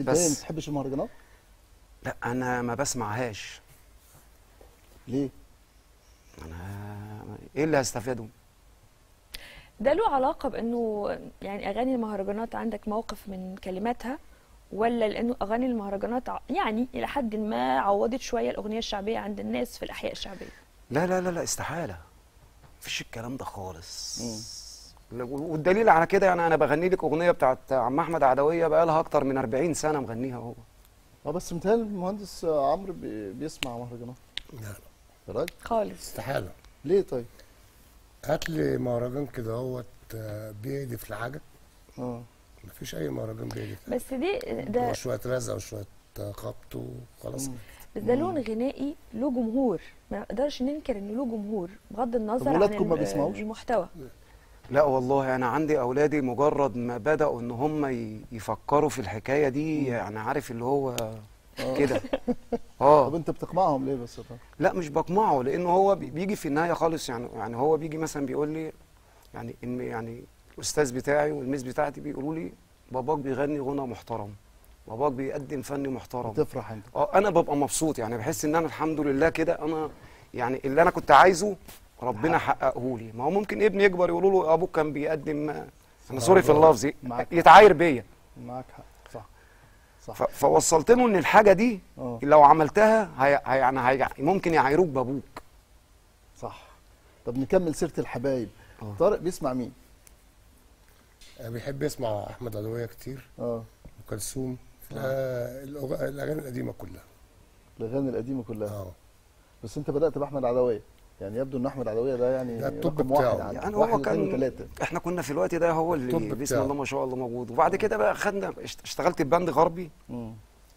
انت ايه ما بس بتحبش المهرجانات لا انا ما بسمعهاش ليه انا ايه اللي هستفاده ده له علاقة بأنه يعني أغاني المهرجانات عندك موقف من كلماتها ولا لأنه أغاني المهرجانات ع- يعني إلى حد ما عوضت شوية الأغنية الشعبية عند الناس في الأحياء الشعبية لا لا لا لا استحاله مفيش الكلام ده خالص لا، والدليل على كده يعني انا بغني لك اغنيه بتاعت عم احمد عدويه بقى لها اكتر من 40 سنه مغنيها هو اه بس متهيألي المهندس آه، عمرو بي- بيسمع مهرجانات لا يا راجل خالص استحاله ليه طيب هات لي مهرجان كده هوت آه، بيهدف لحاجه اه مفيش اي مهرجان بيهدف بس دي ده هو شويه رزع وشويه آه، خبط وخلاص مم. بس ده لون غنائي له جمهور ما نقدرش ننكر انه له جمهور بغض النظر عن ولادكم ما ال- بيسمعوش؟ المحتوى لا والله انا عندي اولادي مجرد ما بداوا ان هم ي- يفكروا في الحكايه دي يعني عارف اللي هو كده طب اه انت بتقمعهم ليه بس يا طارق؟ لا مش بقمعه لانه هو بي- بيجي في النهايه خالص يعني يعني هو بيجي مثلا بيقول لي يعني ان يعني الاستاذ بتاعي والميس بتاعتي بيقولوا لي باباك بيغني غنى محترم باباك بيقدم فن محترم بتفرح انت اه انا ببقى مبسوط يعني بحس ان انا الحمد لله كده انا يعني اللي انا كنت عايزه ربنا حققه لي ما هو ممكن ابني يكبر يقولوا له ابوك كان بيقدم انا سوري في اللفظ معاك. يتعاير بيا معاك حق صح صح ف- فوصلت له ان الحاجه دي اه لو عملتها هي هي يعني هي ممكن يعايروك بابوك صح طب نكمل سيره الحبايب اه. طارق بيسمع مين آه، بيحب يسمع احمد عدويه كتير اه ام كلثوم آه، الأغ- الاغاني القديمه كلها الاغاني القديمه كلها اه بس انت بدات باحمد عدويه يعني يبدو ان احمد عدويه ده يعني ده التوب رقم واحد بتاعه. عندك يعني واحد هو اتنين كان وتلاته احنا كنا في الوقت ده هو اللي التوب بسم بتاعه. الله ما شاء الله موجود وبعد كده بقى خدنا اشت- اشتغلت بباند غربي مم.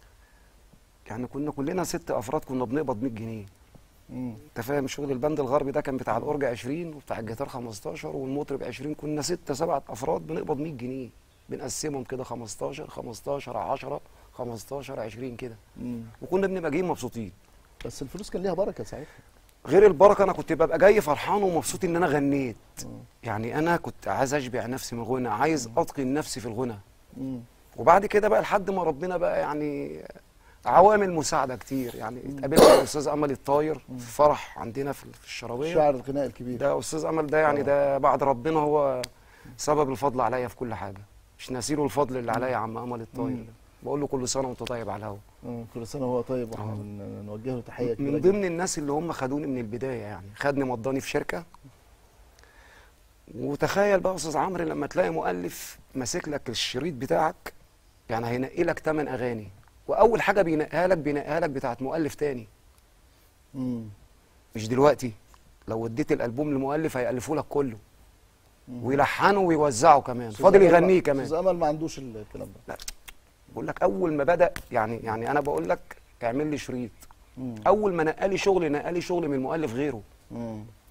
يعني كنا كلنا ست افراد كنا بنقبض 100 جنيه مم. انت فاهم شغل البند الغربي ده كان بتاع الاورج 20 وبتاع الجيتار 15 والمطرب 20 كنا ستة سبعة افراد بنقبض 100 جنيه بنقسمهم كده 15 15 10 15 20 كده مم. وكنا بنبقى جايين مبسوطين بس الفلوس كان ليها بركه ساعتها غير البركه انا كنت ببقى جاي فرحان ومبسوط ان انا غنيت يعني انا كنت عايز اشبع نفسي من الغنى عايز اتقن نفسي في الغنى مم. وبعد كده بقى لحد ما ربنا بقى يعني عوامل مساعده كتير يعني اتقابلت مع الاستاذ امل الطاير في فرح عندنا في في الشرابيه الشاعر الغنائي الكبير ده استاذ امل ده يعني ده بعد ربنا هو سبب الفضل عليا في كل حاجه مش ناسيله الفضل اللي عليا يا عم امل الطاير ده. بقول له كل سنه وانت طيب على الهوا مم. كل سنه وهو طيب واحنا اه. بن- نوجه له تحيه كبيره من جدا. ضمن الناس اللي هم خدوني من البدايه يعني خدني مضاني في شركه وتخيل بقى يا استاذ عمرو لما تلاقي مؤلف ماسك لك الشريط بتاعك يعني هينقي لك 8 اغاني واول حاجه بينقيها لك بينقيها لك بتاعت مؤلف تاني مم. مش دلوقتي لو اديت الالبوم لمؤلف هيالفوا لك كله مم. ويلحنوا ويوزعوا كمان أستاذ فاضل أمل ما- يغنيه كمان استاذ امل ما عندوش الكلام ده بقول لك اول ما بدا يعني يعني انا بقول لك اعمل لي شريط مم. اول ما نقالي شغل نقالي شغل من مؤلف غيره مم.